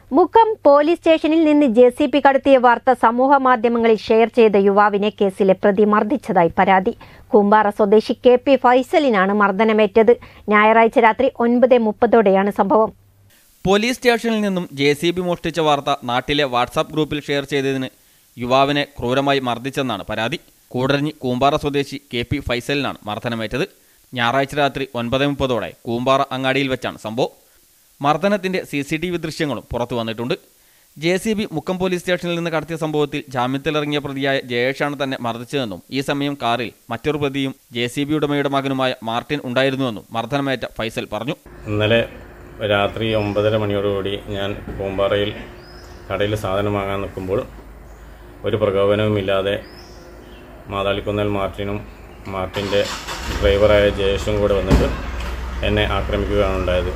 Mukkam police സ്റ്റേഷനിൽ നിന്ന് J C P കടത്തിയ വാർത്ത സമൂഹ മാധ്യമങ്ങളിൽ ഷെയർ ചെയ്ത യുവാവിനെ കേസിലെ പ്രതി മർദ്ദിച്ചതായി പരാതി കൂമ്പാറ സ്വദേശി കെ പി ഫൈസലിനാണ് മർദ്ദനമേറ്റത് ഞായറാഴ്ച രാത്രി ഒൻപത് മുപ്പതോടെയാണ് സംഭവം പോലീസ് സ്റ്റേഷനിൽ നിന്നും ജെ സി ബി മോഷ്ടിച്ച വാർത്ത നാട്ടിലെ വാട്സാപ്പ് ഗ്രൂപ്പിൽ ഷെയർ ചെയ്തതിന് യുവാവിനെ ക്രൂരമായി മർദ്ദിച്ചെന്നാണ് പരാതി കൂടരഞ്ഞി കൂമ്പാറ സ്വദേശി കെ പി ഫൈസലിനാണ് മർദ്ദനമേറ്റത് ഞായറാഴ്ച രാത്രി ഒൻപത് മുപ്പതോടെ കൂമ്പാറ അങ്ങാടിയിൽ വെച്ചാണ് സംഭവം മർദ്ദനത്തിന്റെ സി സി ടി വി ദൃശ്യങ്ങളും പുറത്തു വന്നിട്ടുണ്ട് J C B Mukkam police സ്റ്റേഷനിൽ നിന്ന് കടത്തിയ സംഭവത്തിൽ ജാമ്യത്തിലിറങ്ങിയ പ്രതിയായ ജയേഷാണ് തന്നെ മർദ്ദിച്ചതെന്നും ഈ സമയം കാറിൽ മറ്റൊരു പ്രതിയും ജെ സി ബി ഉടമയുടെ മകനുമായ മാർട്ടിൻ ഉണ്ടായിരുന്നുവെന്നും മർദ്ദനമേറ്റ ഫൈസൽ പറഞ്ഞു ഇന്നലെ രാത്രി ഒമ്പതര മണിയോടുകൂടി ഞാൻ പൂമ്പാറയിൽ കടയിൽ സാധനം വാങ്ങാൻ നിൽക്കുമ്പോൾ ഒരു പ്രകോപനവുമില്ലാതെ മാതാളിക്കുന്നൽ മാർട്ടിനും മാർട്ടിൻ്റെ ഡ്രൈവറായ ജയേഷും കൂടെ വന്നിട്ട് എന്നെ ആക്രമിക്കുകയാണ് ഉണ്ടായത്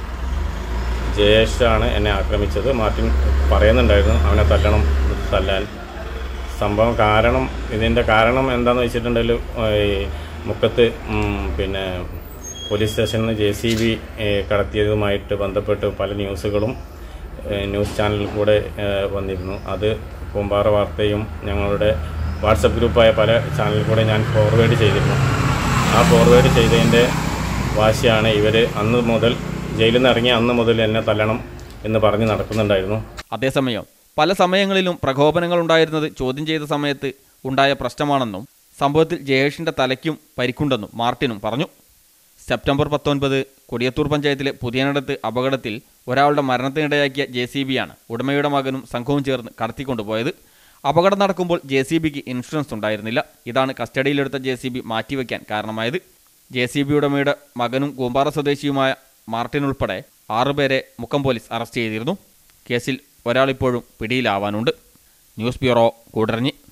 ജയേഷാണ് എന്നെ ആക്രമിച്ചത് മാർട്ടിൻ പറയുന്നുണ്ടായിരുന്നു അവനെ തല്ലണം തല്ലാൻ സംഭവം കാരണം ഇതിൻ്റെ കാരണം എന്താണെന്ന് വെച്ചിട്ടുണ്ടെങ്കിൽ ഈ മുക്കത്ത് ഉം, പിന്നെ പോലീസ് സ്റ്റേഷനിൽ നിന്ന് ജെ സി ബി കടത്തിയതുമായിട്ട് ബന്ധപ്പെട്ട് പല ന്യൂസുകളും ഏഹ്, ന്യൂസ് ചാനലിൽ കൂടെ ഏഹ്, വന്നിരുന്നു അത് കൂമ്പാറ വാർത്തയും ഞങ്ങളുടെ വാട്സപ്പ് ഗ്രൂപ്പായ പല ചാനലിൽ കൂടെ ഞാൻ ഫോർവേഡ് ചെയ്തിരുന്നു ആ ഫോർവേഡ് ചെയ്തതിൻ്റെ വാശിയാണ് ഇവർ അന്ന് മുതൽ ജയിലിൽ നിന്ന് ഇറങ്ങിയ അന്ന് മുതൽ എന്നെ തല്ലണം എന്ന് പറഞ്ഞ് നടക്കുന്നുണ്ടായിരുന്നു അതേസമയം പല സമയങ്ങളിലും പ്രകോപനങ്ങൾ ഉണ്ടായിരുന്നത് ചോദ്യം ചെയ്ത സമയത്ത് ഉണ്ടായ പ്രശ്നമാണെന്നും സംഭവത്തിൽ ജയേഷിന്റെ തലയ്ക്കും പരിക്കുണ്ടെന്നും മാർട്ടിനും പറഞ്ഞു സെപ്റ്റംബർ പത്തൊൻപത് കൊടിയത്തൂർ പഞ്ചായത്തിലെ പുതിയനടത്ത് അപകടത്തിൽ ഒരാളുടെ മരണത്തിനിടയാക്കിയ ജെ സി ബിയാണ് ഉടമയുടെ മകനും സംഘവും ചേർന്ന് കടത്തിക്കൊണ്ടുപോയത് അപകടം നടക്കുമ്പോൾ ജെ സി ബിക്ക് ഇൻഷുറൻസ് ഉണ്ടായിരുന്നില്ല ഇതാണ് കസ്റ്റഡിയിലെടുത്ത ജെ സി ബി മാറ്റിവെക്കാൻ കാരണമായത് ജെ സി ബി ഉടമയുടെ മകനും കൂമ്പാറ സ്വദേശിയുമായ മാർട്ടിൻ ഉൾപ്പെടെ ആറുപേരെ മുക്കം പോലീസ് അറസ്റ്റ് ചെയ്തിരുന്നു കേസിൽ ഒരാളിപ്പോഴും പിടിയിലാവാനുണ്ട് ന്യൂസ് ബ്യൂറോ കൂടരഞ്ഞി